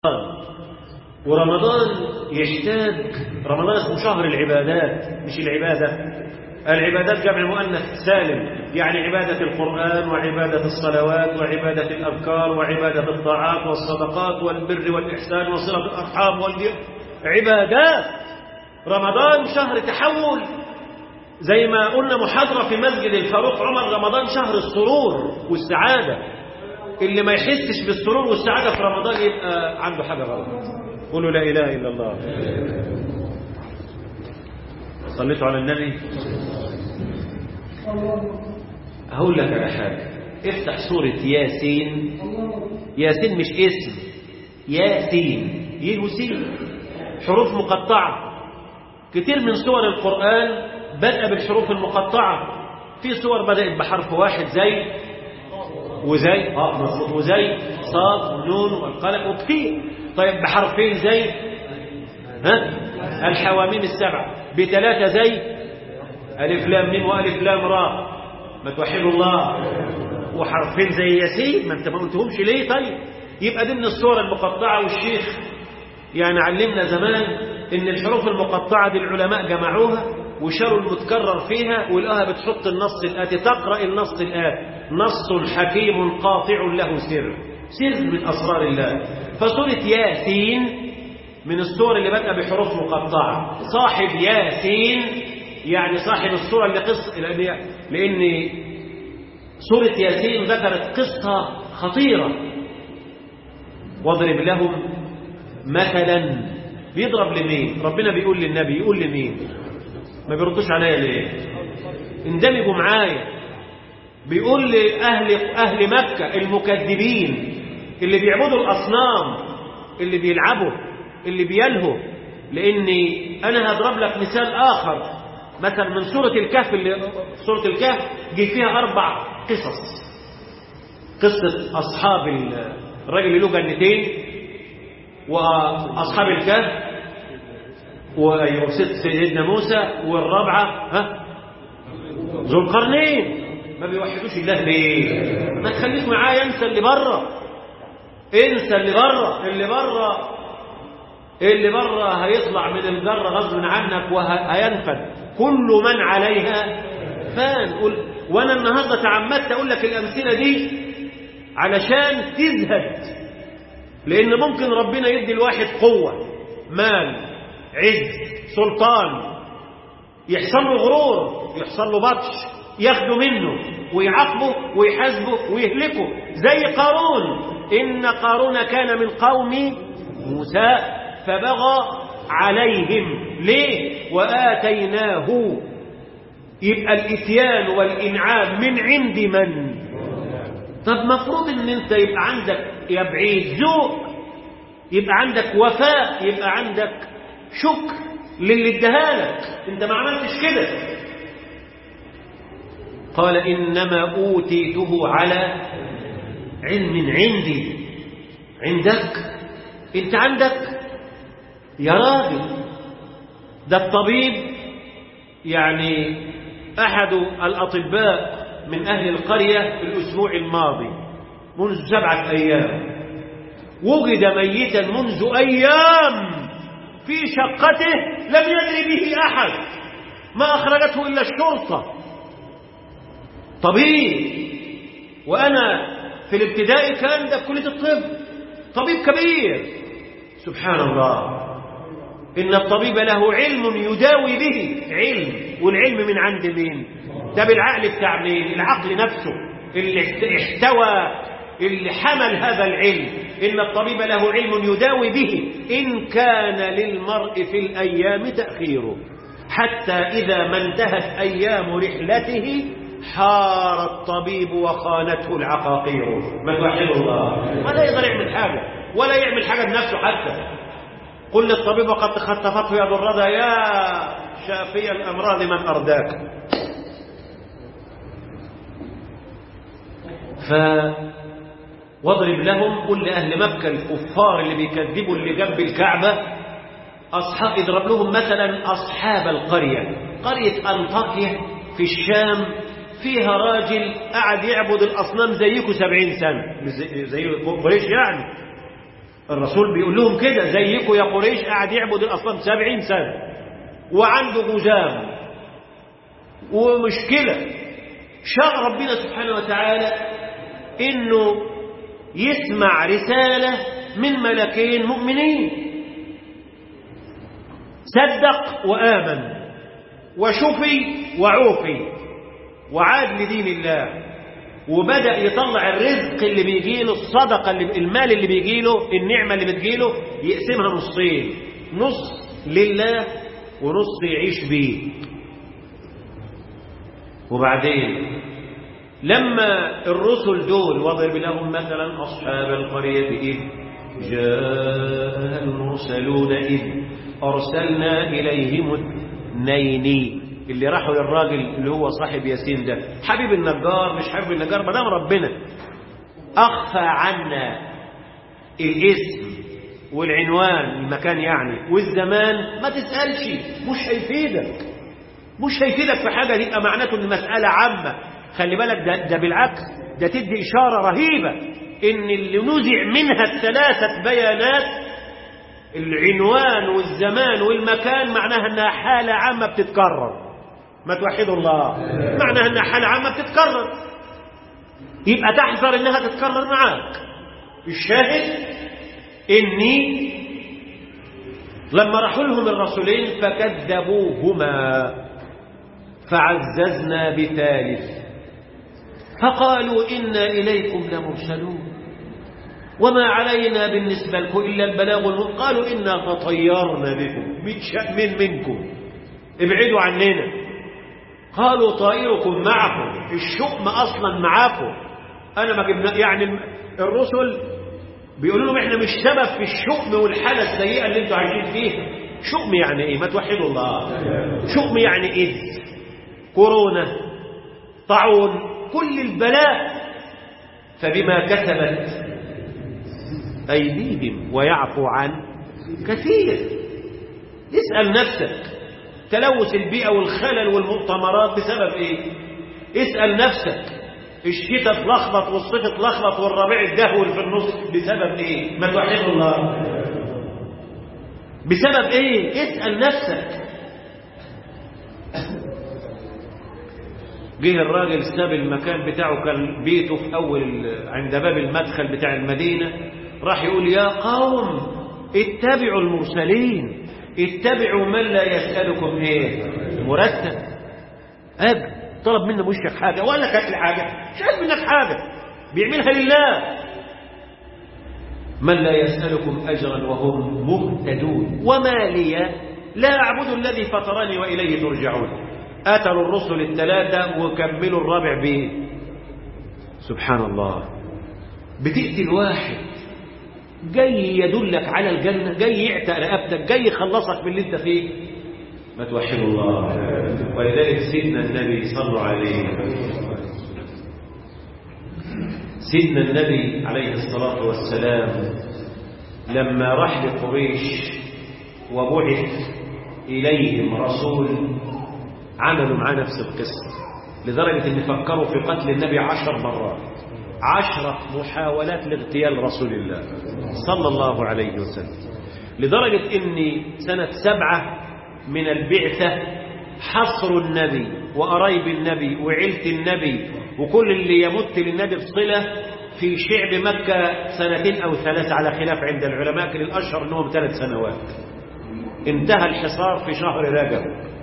ورمضان يحتاج رمضان اسمه شهر العبادات مش العبادة العبادات جمع مؤنث سالم يعني عبادة القرآن وعبادة الصلوات وعبادة الأذكار وعبادة الطاعات والصدقات والبر والإحسان وصلة الأرحام والبر عبادات رمضان شهر تحول زي ما قلنا محاضرة في مسجد الفاروق عمر رمضان شهر السرور والسعادة اللي ما يحسش بالسرور والسعادة في رمضان يبقى عنده حاجة غلط قولوا لا إله إلا الله صليتوا على النبي هقول لك على حاجة افتح سورة ياسين ياسين مش اسم ياسين يه وسين حروف مقطعة كتير من سور القرآن بدأ بالحروف المقطعة في سور بدأت بحرف واحد زي وزي اه مظبوط وزي صاد نون والقلم وكتير طيب بحرفين زي ها الحواميم السبع بثلاثة زي ألف لام ميم وألف لام راء ما توحدوا الله وحرفين زي ياسين ما انت ما قلتهمش ليه طيب يبقى دي من الصور المقطعة والشيخ يعني علمنا زمان ان الحروف المقطعة دي العلماء جمعوها وشالوا المتكرر فيها ولقاها بتحط النص الآتي تقرأ النص الآتي نص حكيم قاطع له سر سر من أسرار الله فسورة ياسين من السور اللي بدأ بحروف مقطعة صاحب ياسين يعني صاحب السورة اللي قصة لأن, لأن سورة ياسين ذكرت قصة خطيرة واضرب لهم مثلا بيضرب لمين ربنا بيقول للنبي يقول لمين ما بيردوش عليا ليه اندمجوا معايا بيقول لأهل أهل مكة المكذبين اللي بيعبدوا الأصنام اللي بيلعبوا اللي بيلهوا لأني أنا هضرب لك مثال آخر مثلا من سورة الكهف اللي سورة الكهف جه فيها أربع قصص قصة أصحاب الراجل اللي له جنتين وأصحاب الكهف وست سيدنا موسى والرابعة ها ذو القرنين ما بيوحدوش الله ليه ما تخليك معايا انسى اللي بره انسى اللي بره اللي بره اللي بره هيطلع من الذره غصب عنك وهينفد كل من عليها فان قل وانا النهارده تعمدت اقول لك الامثله دي علشان تزهد لان ممكن ربنا يدي الواحد قوه مال عز سلطان يحصل له غرور يحصل له بطش ياخده منه ويعاقبه ويحاسبه ويهلكه زي قارون إن قارون كان من قوم موسى فبغى عليهم ليه وآتيناه يبقى الإتيان والإنعام من عند من طب مفروض ان انت يبقى عندك يا بعيد ذوق يبقى عندك وفاء يبقى عندك شكر للي ادهالك انت ما عملتش كده قال انما اوتيته على علم عندي عندك انت عندك يا راجل ده الطبيب يعني احد الاطباء من اهل القريه في الاسبوع الماضي منذ سبعه ايام وجد ميتا منذ ايام في شقته لم يدري به أحد ما أخرجته إلا الشرطة طبيب وأنا في الابتدائي كان ده في كلية الطب طبيب كبير سبحان الله إن الطبيب له علم يداوي به علم والعلم من عند مين ده بالعقل بتاع مين العقل نفسه اللي احتوى اللي حمل هذا العلم إن الطبيب له علم يداوي به إن كان للمرء في الأيام تأخيره حتى إذا ما انتهت أيام رحلته حار الطبيب وخانته العقاقير ما توحد الله ولا يقدر يعمل حاجة ولا يعمل حاجة بنفسه حتى قل للطبيب وقد خطفته يد الرضا يا شافي الأمراض من أرداك ف واضرب لهم قل لأهل مكة الكفار اللي بيكذبوا اللي جنب الكعبة أصحاب اضرب لهم مثلا أصحاب القرية قرية أنطاكيا في الشام فيها راجل قعد يعبد الأصنام زيكم سبعين سنة زي قريش يعني الرسول بيقول لهم كده زيكم يا قريش قاعد يعبد الأصنام سبعين سنة وعنده جزام ومشكلة شاء ربنا سبحانه وتعالى إنه يسمع رسالة من ملكين مؤمنين صدق وآمن وشفي وعوفي وعاد لدين الله وبدأ يطلع الرزق اللي بيجيله الصدقة اللي المال اللي بيجيله النعمة اللي بتجيله يقسمها نصين نص لله ونص يعيش بيه وبعدين لما الرسل دول واضرب لهم مثلا أصحاب القرية إذ جاء المرسلون إذ أرسلنا إليهم اثنين اللي راحوا للراجل اللي هو صاحب ياسين ده حبيب النجار مش حبيب النجار ما دام ربنا أخفى عنا الاسم والعنوان المكان يعني والزمان ما تسألش مش هيفيدك مش هيفيدك في حاجة دي يبقى معناته ان المسألة عامة خلي بالك ده, ده بالعكس ده تدي إشارة رهيبة ان اللي نزع منها الثلاثة بيانات العنوان والزمان والمكان معناها انها حالة عامة بتتكرر ما توحدوا الله معناها انها حالة عامة بتتكرر يبقى تحذر انها تتكرر معاك الشاهد اني لما راحوا لهم الرسولين فكذبوهما فعززنا بثالث فقالوا إنا إليكم لمرسلون وما علينا بالنسبة لكم إلا البلاغ المبين قالوا إنا تطيرنا بكم من شأم منكم ابعدوا عننا قالوا طائركم معكم الشؤم أصلا معاكم أنا ما جبنا يعني الرسل بيقولوا لهم احنا مش سبب في الشؤم والحالة السيئة اللي انتوا عايشين فيها شؤم يعني ايه ما توحدوا الله شؤم يعني ايه كورونا طاعون كل البلاء فبما كسبت أيديهم ويعفو عن كثير اسأل نفسك تلوث البيئة والخلل والمؤتمرات بسبب ايه اسأل نفسك الشتاء اتلخبط والصيف اتلخبط والربيع اتدهور في النص بسبب ايه ما توحدوا الله بسبب ايه اسأل نفسك جه الراجل ساب المكان بتاعه كان بيته في اول عند باب المدخل بتاع المدينة راح يقول يا قوم اتبعوا المرسلين اتبعوا من لا يسألكم ايه مرتب أجل طلب منه وشك حاجة ولا كانت حاجة مش عايز منك حاجة بيعملها لله من لا يسألكم أجرا وهم مهتدون وما لي لا أعبد الذي فطرني وإليه ترجعون قتلوا الرسل الثلاثة وكملوا الرابع به سبحان الله بتقتل واحد جاي يدلك على الجنة جاي يعتق رقبتك جاي يخلصك من اللي انت فيه ما توحدوا الله ولذلك سيدنا النبي صلوا عليه سيدنا النبي عليه الصلاة والسلام لما راح لقريش وبعث إليهم رسول عملوا معاه نفس القصة لدرجة أن فكروا في قتل النبي عشر مرات عشرة محاولات لاغتيال رسول الله صلى الله عليه وسلم لدرجة أن سنة سبعة من البعثة حصر النبي وقرايب النبي وعيلة النبي وكل اللي يمت للنبي بصلة في شعب مكة سنتين أو ثلاث على خلاف عند العلماء لكن الأشهر أنهم ثلاث سنوات انتهى الحصار في شهر رجب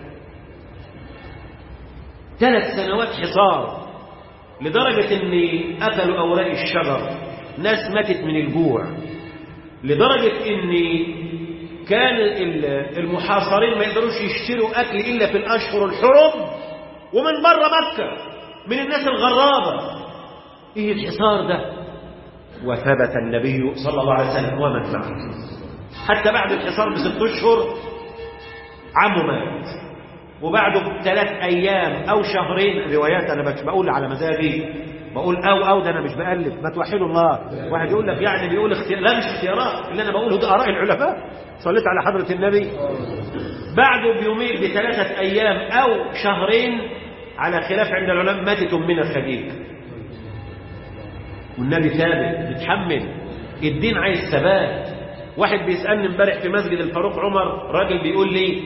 ثلاث سنوات حصار لدرجة أن أكلوا أوراق الشجر ناس ماتت من الجوع لدرجة أن كان المحاصرين ما يقدروش يشتروا أكل إلا في الأشهر الحرم ومن بره مكة من الناس الغرابة إيه الحصار ده وثبت النبي صلى الله عليه وسلم ومن معه حتى بعد الحصار بست أشهر عمه مات وبعده بثلاث أيام أو شهرين روايات أنا مش بقول على مزاجي بقول أو أو ده أنا مش بألف ما توحدوا الله واحد يقول لك يعني بيقول اختيار لا مش اختيارات اللي أنا بقوله ده آراء العلماء صليت على حضرة النبي بعده بيومين بثلاثة أيام أو شهرين على خلاف عند العلماء ماتت أمنا خديجة والنبي ثابت بتحمل الدين عايز ثبات واحد بيسألني امبارح في مسجد الفاروق عمر راجل بيقول لي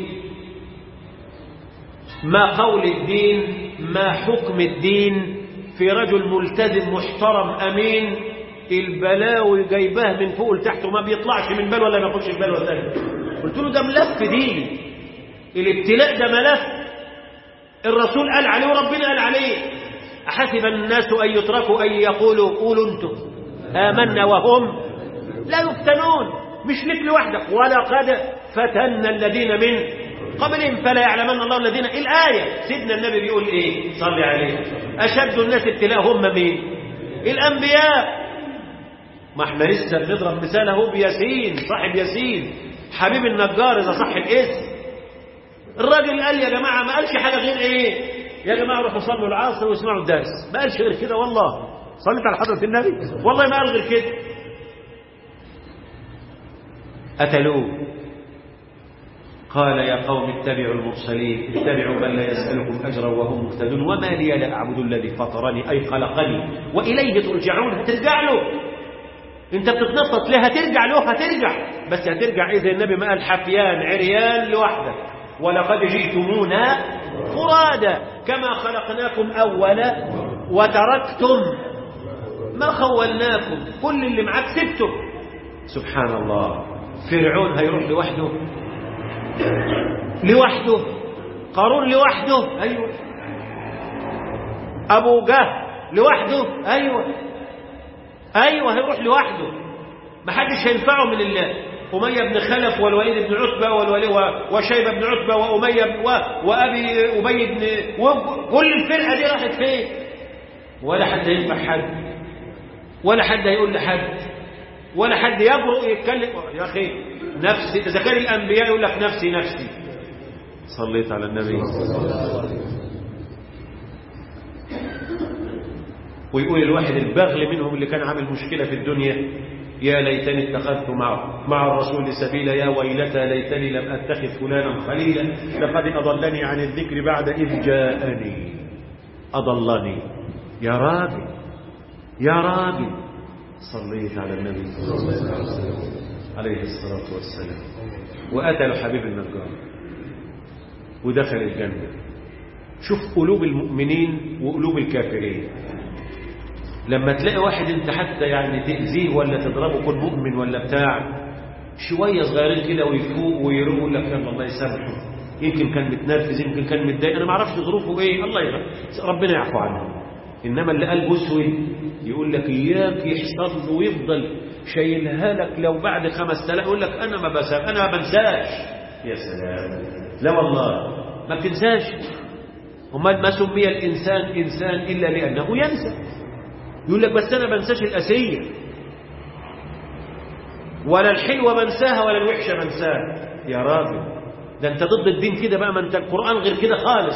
ما قول الدين ما حكم الدين في رجل ملتزم محترم أمين البلاوي جايباه من فوق لتحت وما بيطلعش من بال ولا ما يخش بال ولا تاني قلت له ده ملف ديني الابتلاء ده ملف الرسول قال عليه وربنا قال عليه أحسب الناس أن يتركوا أن يقولوا قولوا أنتم آمنا وهم لا يفتنون مش لك لوحدك ولقد فتنا الذين من قبلهم فلا يعلمن الله الذين الآية سيدنا النبي بيقول إيه صلي عليه أشد الناس ابتلاء هم مين الأنبياء ما احنا لسه بنضرب مثال اهو بياسين صاحب ياسين حبيب النجار إذا صح الاسم الراجل قال يا جماعة ما قالش حاجة غير إيه يا جماعة روحوا صلوا العصر واسمعوا الدرس ما قالش غير كده والله صليت على حضرة النبي والله ما قال غير كده قتلوه قال يا قوم اتبعوا المرسلين اتبعوا من لا يسألكم أجرا وهم مهتدون وما لي لا أعبد الذي فطرني أي خلقني وإليه ترجعون هترجع له انت بتتنطط ليه هترجع له هترجع بس هترجع إذا النبي ما قال حفيان عريان لوحدك ولقد جئتمونا فرادا كما خلقناكم أولا وتركتم ما خولناكم كل اللي معاك سبته سبحان الله فرعون هيروح لوحده لوحده قارون لوحده أيوة أبو جهل لوحده أيوة أيوة هيروح لوحده ما حدش هينفعه من الله أمية بن خلف والوليد بن عتبة والولي وشيبة بن عتبة وأمية بن و... وأبي أبي بن وكل الفرقة دي راحت فين ولا حد ينفع حد ولا حد هيقول لحد ولا حد يجرؤ يتكلم يا أخي نفسي إذا كان الأنبياء يقول لك نفسي نفسي صليت على النبي ويقول الواحد البغل منهم اللي كان عامل مشكلة في الدنيا يا ليتني اتخذت مع مع الرسول سبيلا يا ويلتى ليتني لم اتخذ فلانا خليلا لقد اضلني عن الذكر بعد اذ جاءني اضلني يا راجل يا راجل صليت على النبي صلى الله عليه وسلم عليه الصلاه والسلام وقتل حبيب النجار ودخل الجنه شوف قلوب المؤمنين وقلوب الكافرين لما تلاقي واحد انت حتى يعني تأذيه ولا تضربه كن مؤمن ولا بتاع شوية صغيرين كده ويفوق ويروق يقول لك يلا الله يسامحه يمكن كان متنرفز يمكن كان متضايق انا ما اعرفش ظروفه ايه الله يغفر ربنا يعفو عنه انما اللي قلبه اسود يقول لك اياك يحصل له ويفضل شايلها لك لو بعد خمس سنين يقول لك انا ما بسام انا ما بنساش يا سلام لا والله ما بتنساش وما ما سمي الانسان انسان الا لانه ينسى يقول لك بس أنا بنساش الأسية ولا الحلوة منساها ولا الوحشة منساها يا راجل ده أنت ضد الدين كده بقى ما أنت القرآن غير كده خالص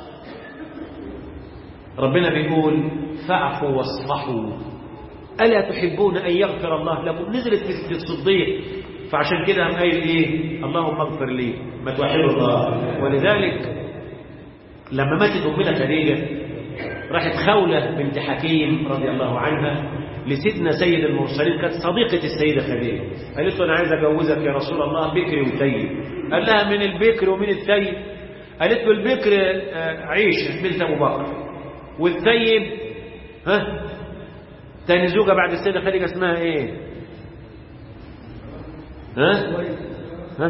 ربنا بيقول فاعفوا واصفحوا ألا تحبون أن يغفر الله لكم نزلت في الصديق فعشان كده هم قايل إيه اللهم اغفر لي ما توحدوا الله ولذلك لما ماتت أمنا خديجة راحت خولة بنت حكيم رضي الله عنها لسيدنا سيد المرسلين كانت صديقة السيدة خديجة قالت له أنا عايز أجوزك يا رسول الله بكري وثيب قال لها من البكر ومن الثيب قالت له البكر عيشة بنت أبو بكر والثيب ها تاني زوجة بعد السيدة خديجة اسمها ايه ها ها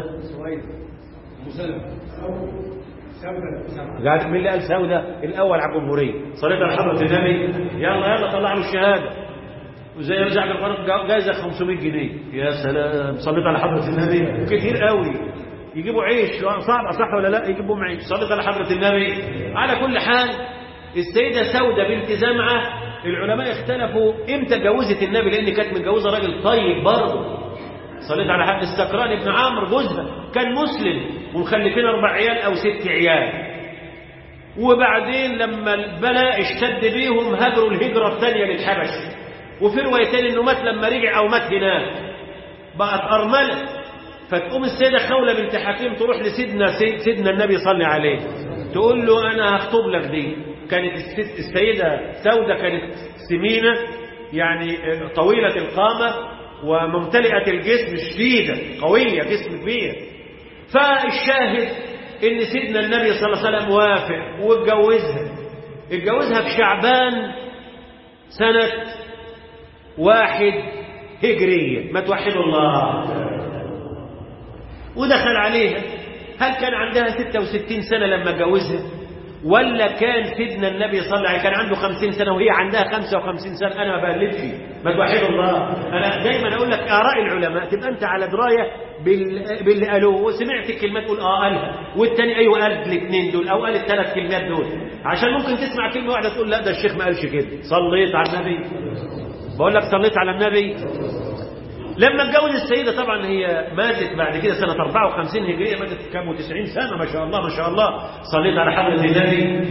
قاعد مين اللي قال سودة الاول على الجمهوريه صليت على حضره النبي يلا يلا طلع له الشهاده وزي رجع بالقرآن جايزه 500 جنيه يا سلام صليت على حضره النبي كتير قوي يجيبوا عيش صعب صح ولا لا يجيبوا عيش صليت على حضره النبي على كل حال السيده سودة بنت زمعه العلماء اختلفوا امتى جوزت النبي لان كانت متجوزه راجل طيب برضه صليت على حد السكران ابن عمرو جوزها كان مسلم ومخلفين اربع عيال او ست عيال وبعدين لما البلاء اشتد بيهم هاجروا الهجره الثانيه للحبش وفي روايتين انه مات لما رجع او مات هناك بقت ارمله فتقوم السيده خوله بنت حكيم تروح لسيدنا سيد سيدنا النبي صلى عليه تقول له انا هخطب لك دي كانت السيده سوده كانت سمينه يعني طويله القامه وممتلئة الجسم شديدة قوية جسم كبير فالشاهد ان سيدنا النبي صلى الله عليه وسلم وافق واتجوزها اتجوزها في شعبان سنة واحد هجرية ما توحدوا الله ودخل عليها هل كان عندها 66 سنة لما اتجوزها ولا كان سيدنا النبي صلى الله عليه وسلم كان عنده 50 سنة وهي عندها 55 سنة أنا ما بقلبش ما توحدوا الله أنا دايما أقول لك آراء العلماء تبقى أنت على دراية بال... باللي قالوه وسمعت الكلمات تقول آه قالها والتاني أيوه قال الاثنين دول أو قال الثلاث كلمات دول عشان ممكن تسمع كلمة واحدة تقول لا ده الشيخ ما قالش كده صليت على النبي بقول لك صليت على النبي لما اتجوز السيدة طبعا هي ماتت بعد كده سنة 54 هجرية ماتت كام و90 سنة ما شاء الله ما شاء الله صليت على حضرة النبي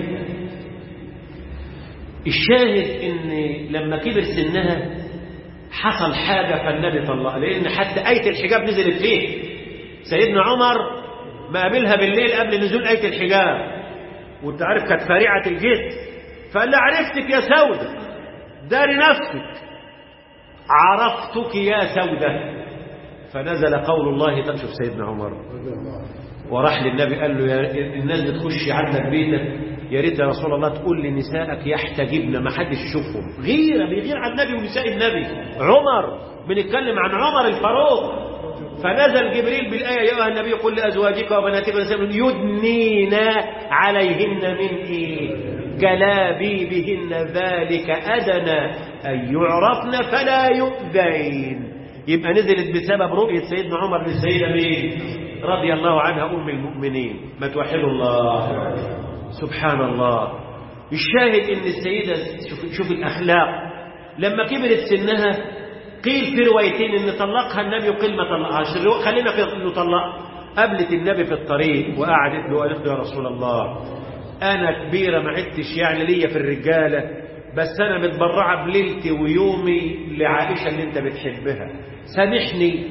الشاهد ان لما كبر سنها حصل حاجة فالنبي طلق لأن حتى آية الحجاب نزلت فيه سيدنا عمر ما قابلها بالليل قبل نزول آية الحجاب وانت عارف كانت فارعة الجسم فقال لها عرفتك يا سودة داري نفسك عرفتك يا سودة فنزل قول الله تشوف سيدنا عمر وراح للنبي قال له يا الناس بتخش عندك بيتك يا ريت يا رسول الله تقول لنسائك يحتجبن ما حدش يشوفهم غيره بيغير عن النبي ونساء النبي عمر بنتكلم عن عمر الفاروق فنزل جبريل بالآية يا أيها النبي قل لأزواجك وبناتك ونسائك يدنين عليهن من إيه جلابيبهن ذلك أدنى أن يعرفن فلا يؤذين يبقى نزلت بسبب رؤية سيدنا عمر للسيدة مين رضي الله عنها أم المؤمنين ما توحدوا الله سبحان الله الشاهد ان السيدة شوف, شوف الأخلاق لما كبرت سنها قيل في روايتين ان طلقها النبي وقيل ما طلقهاش خلينا في انه طلق قابلت النبي في الطريق وقعدت له قالت له يا رسول الله انا كبيره ما عدتش يعني ليا في الرجاله بس انا متبرعه بليلتي ويومي لعائشه اللي انت بتحبها سامحني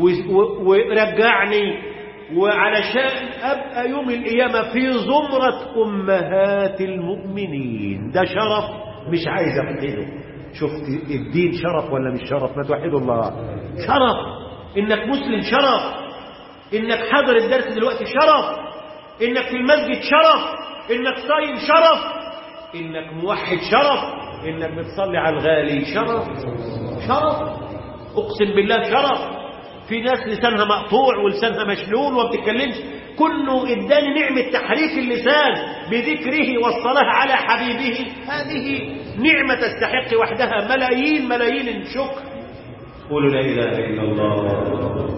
ورجعني وعلشان ابقى يوم القيامه في زمره امهات المؤمنين ده شرف مش عايز افقده شفت الدين شرف ولا مش شرف ما توحدوا الله شرف انك مسلم شرف انك حاضر الدرس دلوقتي شرف انك في المسجد شرف انك صايم شرف انك موحد شرف انك بتصلي على الغالي شرف شرف اقسم بالله شرف في ناس لسانها مقطوع ولسانها مشلول وما بتتكلمش كله اداني نعمة تحريك اللسان بذكره والصلاة على حبيبه هذه نعمة تستحق وحدها ملايين ملايين شكر قولوا لا إله إلا الله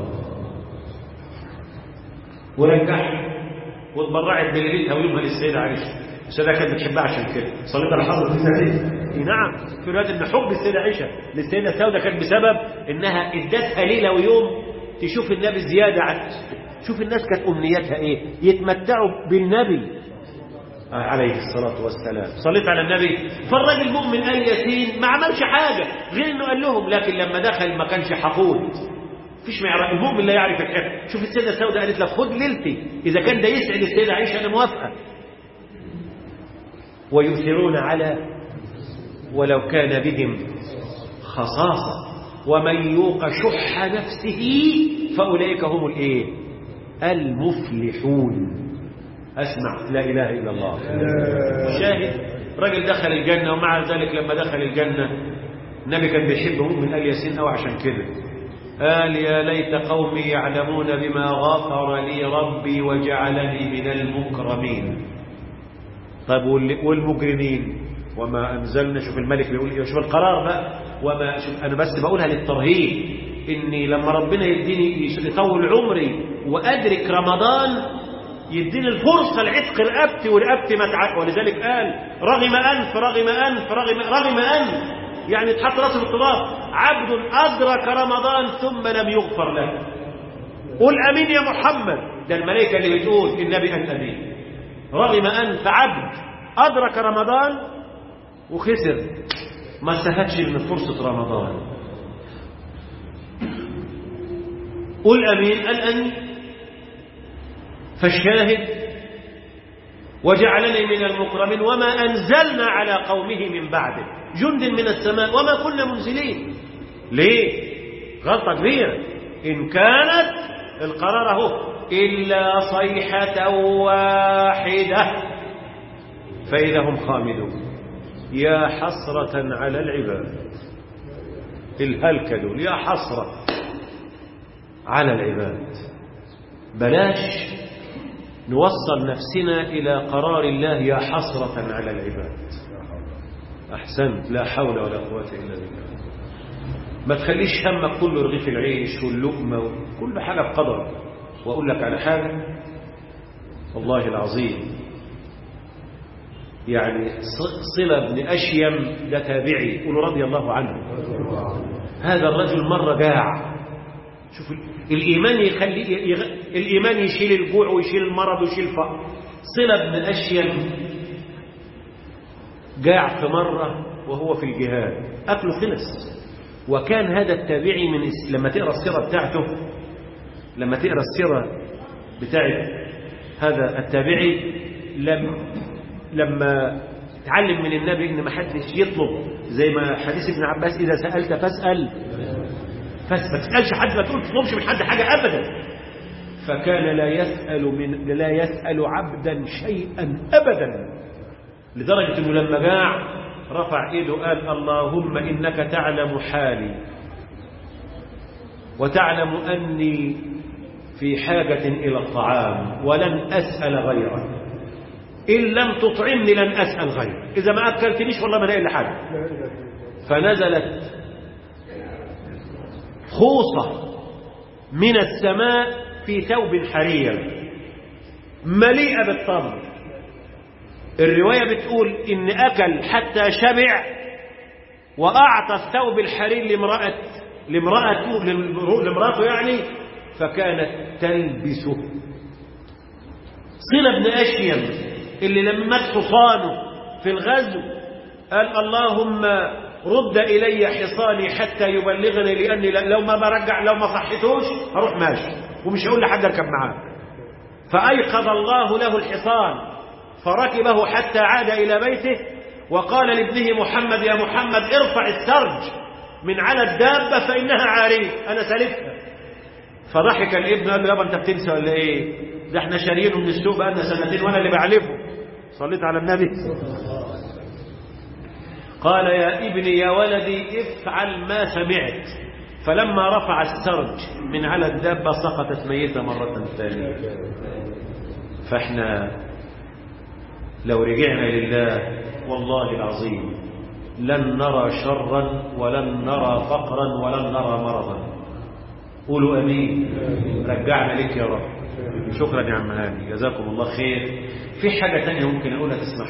ورجعت واتبرعت بليلتها ويومها للسيدة عائشة السيدة كانت بتحبها عشان كده صليت على حضرة النبي نعم في رواية ان حب السيدة عائشة للسيدة السوداء كان بسبب انها ادتها ليلة ويوم تشوف النبي زيادة عن شوف الناس كانت امنياتها ايه يتمتعوا بالنبي عليه الصلاة والسلام صليت على النبي فالراجل مؤمن قال ياسين ما عملش حاجة غير انه قال لهم لكن لما دخل ما كانش حقود فيش ما يعرف المؤمن لا يعرف الحق شوف السيدة السوداء قالت لك خد ليلتي إذا كان ده يسعد السيدة عائشة أنا موافقة ويؤثرون على ولو كان بهم خصاصة ومن يوق شح نفسه فأولئك هم الإيه المفلحون أسمع لا إله إلا الله شاهد رجل دخل الجنة ومع ذلك لما دخل الجنة النبي كان بيحب مؤمن آل ياسين أو عشان كده قال يا ليت قومي يعلمون بما غفر لي ربي وجعلني من المكرمين طيب والمجرمين وما أنزلنا شوف الملك بيقول إيه شوف القرار بقى وما شوف أنا بس بقولها للترهيب إني لما ربنا يديني يطول عمري وأدرك رمضان يديني الفرصة لعتق رقبتي ورقبتي ما تعق ولذلك قال رغم أنف رغم أنف رغم, رغم أنف يعني تحط راسه في التراب عبد أدرك رمضان ثم لم يغفر له قل أمين يا محمد ده الملائكة اللي بتقول النبي أن أمين رغم أنف عبد أدرك رمضان وخسر ما استفادش من فرصة رمضان قل أمين قال أمين فالشاهد وجعلني من المكرمين وما أنزلنا على قومه من بعده جند من السماء وما كنا منزلين ليه غلطة كبيرة إن كانت القرار اهو إلا صيحة واحدة فإذا هم خامدون يا حسرة على العباد الهلكة دول يا حسرة على العباد بلاش نوصل نفسنا إلى قرار الله يا حسرة على العباد أحسنت لا حول ولا قوة إلا بالله ما تخليش همك كله رغيف العيش واللقمة وكل حاجة بقدر وأقول لك على حاجة والله العظيم يعني صلة بن أشيم ده تابعي قولوا رضي الله عنه هذا الرجل مرة جاع شوف الإيمان يخلي يغ... الإيمان يشيل الجوع ويشيل المرض ويشيل الفقر صلة بن أشيم جاع في مرة وهو في الجهاد أكله خلص وكان هذا التابعي من الس... لما تقرأ السيرة بتاعته لما تقرأ السيرة بتاعت هذا التابعي لم لما تعلم من النبي ان ما حدش يطلب زي ما حديث ابن عباس اذا سالت فاسال فما تسالش حد ما تقول تطلبش من حد حاجه ابدا فكان لا يسال من لا يسال عبدا شيئا ابدا لدرجه انه لما جاع رفع ايده قال اللهم انك تعلم حالي وتعلم اني في حاجه الى الطعام ولن اسال غيرك إن لم تطعمني لن أسأل غيرك إذا ما أكلتنيش والله ما لاقي حاجة فنزلت خوصة من السماء في ثوب حرير مليئة بالتمر الرواية بتقول إن أكل حتى شبع وأعطى الثوب الحرير لامرأة لامرأته لامرأته يعني فكانت تلبسه صلة بن أشيم اللي لما حصانه في الغزو قال اللهم رد إلي حصاني حتى يبلغني لأني لو ما برجع لو ما صحتوش هروح ماشي ومش هقول لحد اركب معاك فأيقظ الله له الحصان فركبه حتى عاد إلى بيته وقال لابنه محمد يا محمد ارفع السرج من على الدابة فإنها عارية أنا سلفها فضحك الابن قال له يابا أنت بتنسى ولا إيه ده احنا شاريينه من السوق بقالنا سنتين وأنا اللي بعلفه صليت على النبي قال يا ابني يا ولدي افعل ما سمعت فلما رفع السرج من على الدابة سقطت ميتة مرة ثانية فاحنا لو رجعنا لله والله العظيم لن نرى شرا ولن نرى فقرا ولن نرى مرضا قولوا امين رجعنا لك يا رب شكرا يا عم هاني جزاكم الله خير في حاجة تانية ممكن اقولها تسمح